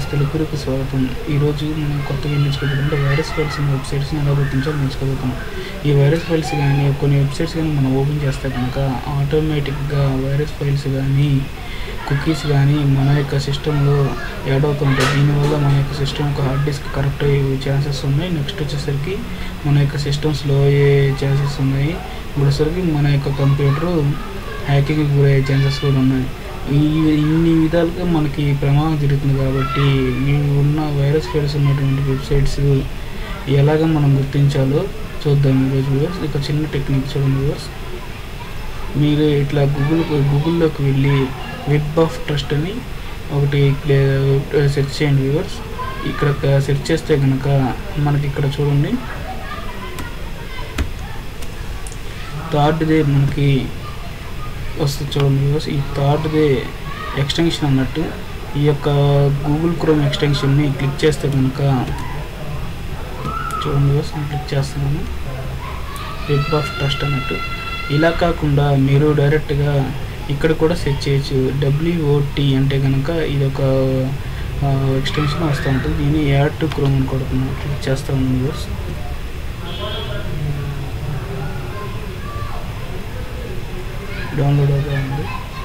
తెలుగుకి స్వాగతం ఈరోజు మనం కొత్తగా ఏం నేర్చుకోబోతుంటే వైరస్ ఫైల్స్ అనే వెబ్సైట్స్ని ఎలా గుర్తించాలో నేర్చుకోబోతున్నాం ఈ వైరస్ ఫైల్స్ కానీ కొన్ని వెబ్సైట్స్ కానీ మనం ఓపెన్ చేస్తే కనుక ఆటోమేటిక్గా వైరస్ ఫైల్స్ కానీ కుకీస్ కానీ మన యొక్క సిస్టంలో యాడ్ అవుతుంటాయి దీనివల్ల మన యొక్క సిస్టమ్ యొక్క హార్డ్ డిస్క్ కరెక్ట్ అయ్యే ఛాన్సెస్ ఉన్నాయి నెక్స్ట్ వచ్చేసరికి మన యొక్క సిస్టమ్ స్లో అయ్యే ఛాన్సెస్ ఉన్నాయి ఇప్పుడు వచ్చేసరికి మన యొక్క కంప్యూటర్ హ్యాకింగ్కి గురయ్యే ఛాన్సెస్ కూడా ఉన్నాయి ఈ ఇన్ని విధాలుగా మనకి ప్రమాదం జరుగుతుంది కాబట్టి ఈ ఉన్న వైరస్ ఫైల్స్ ఉన్నటువంటి వెబ్సైట్స్ ఎలాగ మనం గుర్తించాలో చూద్దాం ఈరోజు వ్యూవర్స్ ఇక చిన్న టెక్నిక్ చూడండి వ్యూవర్స్ మీరు ఇట్లా గూగుల్ గూగుల్లోకి వెళ్ళి వెబ్ ఆఫ్ ట్రస్ట్ అని ఒకటి సెర్చ్ చేయండి వ్యూవర్స్ ఇక్కడ సెర్చ్ చేస్తే కనుక మనకి ఇక్కడ చూడండి థర్డ్దే మనకి వస్తుంది చూడండి వ్యూవర్స్ ఈ థర్డ్దే ఎక్స్టెన్షన్ అన్నట్టు ఈ యొక్క గూగుల్ క్రోమ్ ఎక్స్టెన్షన్ని క్లిక్ చేస్తే కనుక చూడండి వ్యూవర్స్ నేను క్లిక్ చేస్తున్నాను వెబ్ ఆఫ్ ట్రస్ట్ అన్నట్టు ఇలా కాకుండా మీరు డైరెక్ట్గా ఇక్కడ కూడా సెర్చ్ చేయొచ్చు డబ్ల్యూఓటి అంటే కనుక ఇది ఒక ఎక్స్టెన్షన్ వస్తూ ఉంటుంది దీన్ని యాడ్ టు క్రోమ్ అని కొడుతున్నాను క్లిక్ చేస్తా ఉన్నాను వ్యూవర్స్ డౌన్లోడ్ అవుతా ఉంది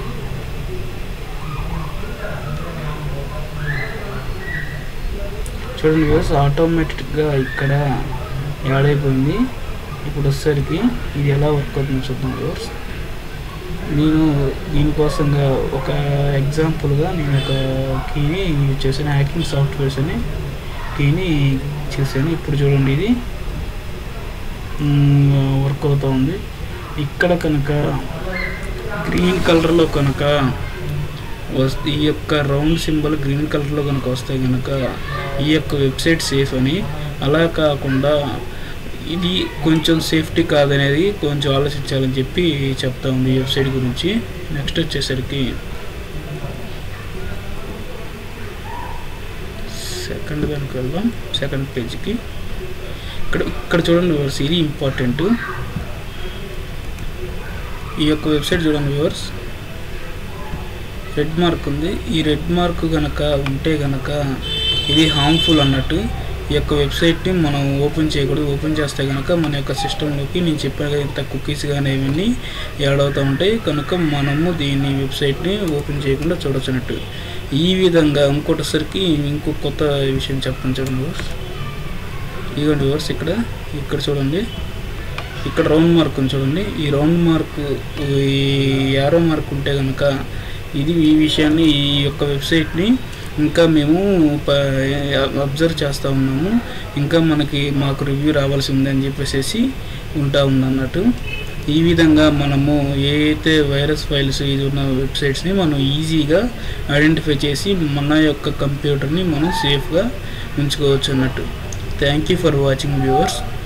చూడండి వ్యూవర్స్ ఆటోమేటిక్గా ఇక్కడ యాడ్ అయిపోయింది ఇప్పుడు వచ్చేసరికి ఇది ఎలా వర్క్ అవుతుందో చూద్దాం వ్యూవర్స్ నేను దీనికోసంగా ఒక ఎగ్జాంపుల్గా నేను ఒక కీని యూజ్ చేశాను హ్యాకింగ్ సాఫ్ట్వేర్స్ అని కీని చేశాను ఇప్పుడు చూడండి ఇది వర్క్ అవుతూ ఉంది ఇక్కడ కనుక గ్రీన్ కలర్లో కనుక వస్తే ఈ యొక్క రౌండ్ సింబల్ గ్రీన్ కలర్లో కనుక వస్తే కనుక ఈ యొక్క వెబ్సైట్ సేఫ్ అని అలా కాకుండా ఇది కొంచెం సేఫ్టీ కాదనేది కొంచెం ఆలోచించాలని చెప్పి చెప్తా ఉంది ఈ వెబ్సైట్ గురించి నెక్స్ట్ వచ్చేసరికి సెకండ్ దానికి వెళ్దాం సెకండ్ పేజ్కి ఇక్కడ ఇక్కడ చూడండి వ్యూవర్స్ ఇది ఇంపార్టెంట్ ఈ యొక్క వెబ్సైట్ చూడండి వ్యూవర్స్ రెడ్ మార్క్ ఉంది ఈ రెడ్ మార్క్ కనుక ఉంటే కనుక ఇది హార్మ్ఫుల్ అన్నట్టు ఈ యొక్క వెబ్సైట్ని మనం ఓపెన్ చేయకూడదు ఓపెన్ చేస్తే కనుక మన యొక్క సిస్టంలోకి నేను చెప్పిన కదా ఇంత కుకీస్ కానీ ఇవన్నీ యాడ్ అవుతూ ఉంటాయి కనుక మనము దీన్ని వెబ్సైట్ని ఓపెన్ చేయకుండా చూడొచ్చినట్టు ఈ విధంగా ఇంకోటిసరికి ఇంకో కొత్త విషయం చెప్పండి చూడండి వ్యూవర్స్ ఇదిగోండి వ్యూవర్స్ ఇక్కడ ఇక్కడ చూడండి ఇక్కడ రౌండ్ మార్క్ ఉంది చూడండి ఈ రౌండ్ మార్క్ ఈ యారో మార్క్ ఉంటే కనుక ఇది ఈ విషయాన్ని ఈ యొక్క వెబ్సైట్ని ఇంకా మేము అబ్జర్వ్ చేస్తూ ఉన్నాము ఇంకా మనకి మాకు రివ్యూ రావాల్సి ఉందని చెప్పేసి ఉంటా ఉంది అన్నట్టు ఈ విధంగా మనము ఏ అయితే వైరస్ ఫైల్స్ ఇది ఉన్న వెబ్సైట్స్ని మనం ఈజీగా ఐడెంటిఫై చేసి మన యొక్క కంప్యూటర్ని మనం సేఫ్గా ఉంచుకోవచ్చు అన్నట్టు thank you for watching viewers